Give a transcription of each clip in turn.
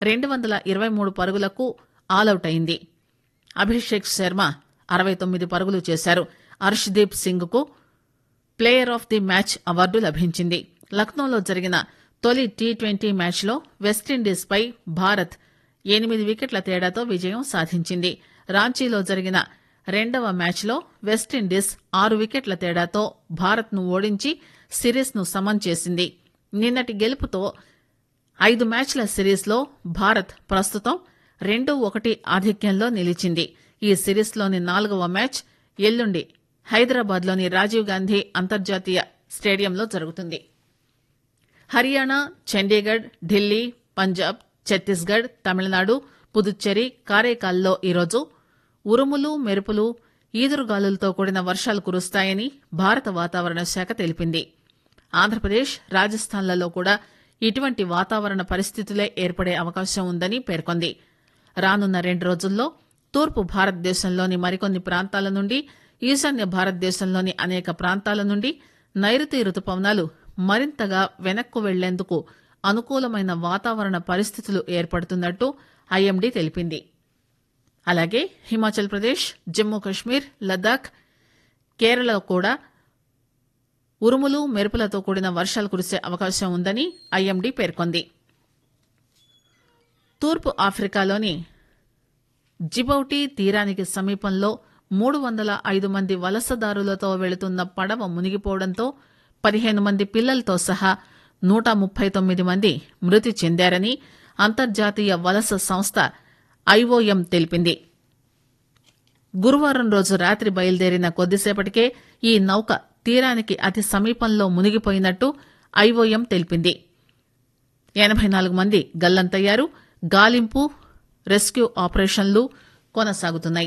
రెండు వందల ఇరవై మూడు పరుగులకు ఆలౌట్ అయింది అభిషేక్ శర్మ అరవై తొమ్మిది పరుగులు చేశారు హర్షదీప్ సింగ్ కు player of the match award లభించింది లక్నోలో జరిగిన తొలి టీ ట్వంటీ మ్యాచ్లో వెస్టిండీస్ పై భారత్ ఎనిమిది వికెట్ల తేడాతో విజయం సాధించింది రాంచీలో జరిగిన రెండవ మ్యాచ్లో వెస్టిండీస్ ఆరు వికెట్ల తేడాతో భారత్ను ఓడించి సిరీస్ను సమన్ చేసింది నిన్నటి గెలుపుతో ఐదు మ్యాచ్ల సిరీస్లో భారత్ ప్రస్తుతం రెండు ఒకటి ఆధిక్యంలో నిలిచింది ఈ సిరీస్లోని నాలుగవ మ్యాచ్ ఎల్లుండి హైదరాబాద్లోని రాజీవ్ గాంధీ అంతర్జాతీయ స్టేడియంలో జరుగుతుంది హర్యానా చండీగఢ్ ఢిల్లీ పంజాబ్ ఛత్తీస్గఢ్ తమిళనాడు పుదుచ్చేరి కారైకాల్లో ఈరోజు ఉరుములు మెరుపులు ఈదురుగాలులతో కూడిన వర్షాలు కురుస్తాయని భారత వాతావరణ శాఖ తెలిపింది ఆంధ్రప్రదేశ్ రాజస్థాన్లలో కూడా ఇటువంటి వాతావరణ పరిస్థితులే ఏర్పడే అవకాశం ఉందని పేర్కొంది రానున్న రెండు రోజుల్లో తూర్పు భారతదేశంలోని మరికొన్ని ప్రాంతాల నుండి ఈశాన్య భారతదేశంలోని అనేక ప్రాంతాల నుండి నైరుతి రుతుపవనాలు మరింతగా వెనక్కు వెళ్లేందుకు అనుకూలమైన వాతావరణ పరిస్థితులు ఏర్పడుతున్నట్టు ఐఎండీ తెలిపింది అలాగే హిమాచల్ ప్రదేశ్ జమ్మూ కశ్మీర్ లద్దాఖ్ కేరళ కూడా ఉరుములు మెరుపులతో కూడిన వర్షాలు కురిసే అవకాశం ఉందని ఐఎండీ పేర్కొంది తూర్పు ఆఫ్రికాలోని జిబౌటి తీరానికి సమీపంలో మూడు వందల ఐదు మంది వలసదారులతో వెళుతున్న పడవ మునిగిపోవడంతో పదిహేను మంది పిల్లలతో సహా నూట ముప్పై తొమ్మిది మంది మృతి చెందారని అంతర్జాతీయ వలస సంస్థ ఐఓఎం తెలిపింది గురువారం రోజు రాత్రి బయలుదేరిన కొద్దిసేపటికే ఈ నౌక తీరానికి అతి సమీపంలో మునిగిపోయినట్టు ఐఓఎం తెలిపింది ఎనబై నాలుగు మంది గల్లంతయ్యారు గాలింపు రెస్క్యూ ఆపరేషన్లు కొనసాగుతున్నాయి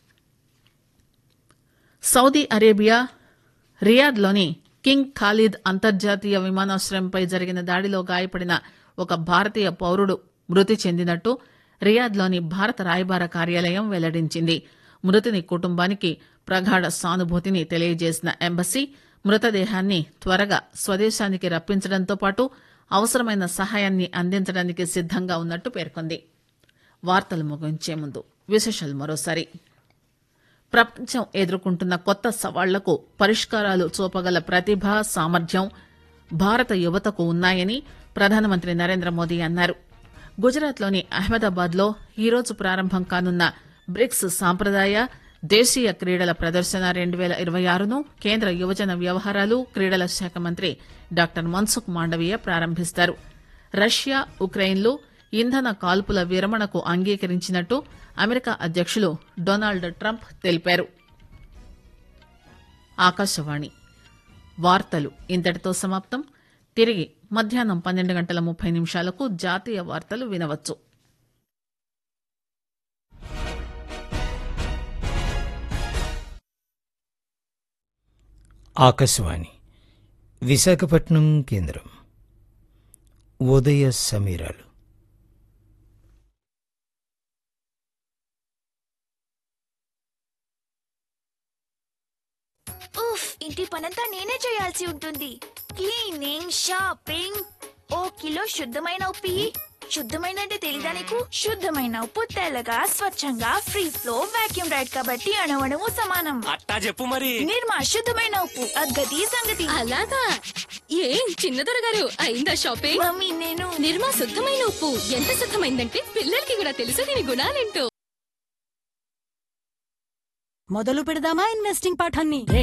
సౌదీ అరేబియా రియాద్లోని కింగ్ ఖాలిద్ అంతర్జాతీయ విమానాశ్రయంపై జరిగిన దాడిలో గాయపడిన ఒక భారతీయ పౌరుడు మృతి చెందినట్టు రియాద్లోని భారత రాయబార కార్యాలయం వెల్లడించింది మృతుని కుటుంబానికి ప్రగాఢ సానుభూతిని తెలియజేసిన ఎంబసీ మృతదేహాన్ని త్వరగా స్వదేశానికి రప్పించడంతో పాటు అవసరమైన సహాయాన్ని అందించడానికి సిద్దంగా ఉన్నట్టు పేర్కొంది వార్తలు ముగించే ముందు విశేషాలు మరోసారి ప్రపంచం ఎదుర్కొంటున్న కొత్త సవాళ్లకు పరిష్కారాలు చూపగల ప్రతిభ సామర్థ్యం భారత యువతకు ఉన్నాయని ప్రధానమంత్రి నరేంద్ర మోదీ అన్నారు గుజరాత్లోని అహ్మదాబాద్లో ఈరోజు ప్రారంభం కానున్న బ్రిక్స్ సాంప్రదాయ దేశీయ క్రీడల ప్రదర్శన రెండు వేల ఇరవై ఆరును కేంద్ర యువజన వ్యవహారాలు క్రీడల శాఖ మంత్రి డాక్టర్ మన్సుఖ్ మాండవీయ ప్రారంభిస్తారు రష్యా ఉక్రెయిన్లు ఇంధన కాల్పుల విరమణకు అంగీకరించినట్టు అమెరికా అధ్యక్షులు డొనాల్డ్ ట్రంప్ తెలిపారు ఆకాశవాణి వార్తలు ఇంతటితో సమాప్తం తిరిగి మధ్యాహ్నం పన్నెండు గంటల ముప్పై నిమిషాలకు జాతీయ వార్తలు వినవచ్చు ఆకాశవాణి విశాఖపట్నం కేంద్రం ఉదయ సమీరాలు ఉఫ్ ఇంటి పనంతా నేనే చేయాల్సి ఉంటుంది క్లీనింగ్ షాపింగ్ ఓ కిలో శుద్ధమైన ఉప్పి శుద్ధమైన అంటే తెలీదా నీకు శుద్ధమైన ఉప్పు తెల్లగా స్వచ్ఛంగా ఫ్రీ ఫ్లో వాక్యూమ్ రైడ్ కాబట్టి అణవణము సమానం అట్టా చెప్పు మరి నిర్మా శుద్ధమైన ఉప్పు అద్గతి సంగతి అలాగా ఏం చిన్నదొర గారు అయిందా షాపింగ్ మమ్మీ నేను నిర్మా శుద్ధమైన ఉప్పు ఎంత శుద్ధమైందంటే పిల్లలకి కూడా తెలుసు దీని గుణాలేంటో మొదలు పెడదామా ఇన్వెస్టింగ్ పాఠాన్ని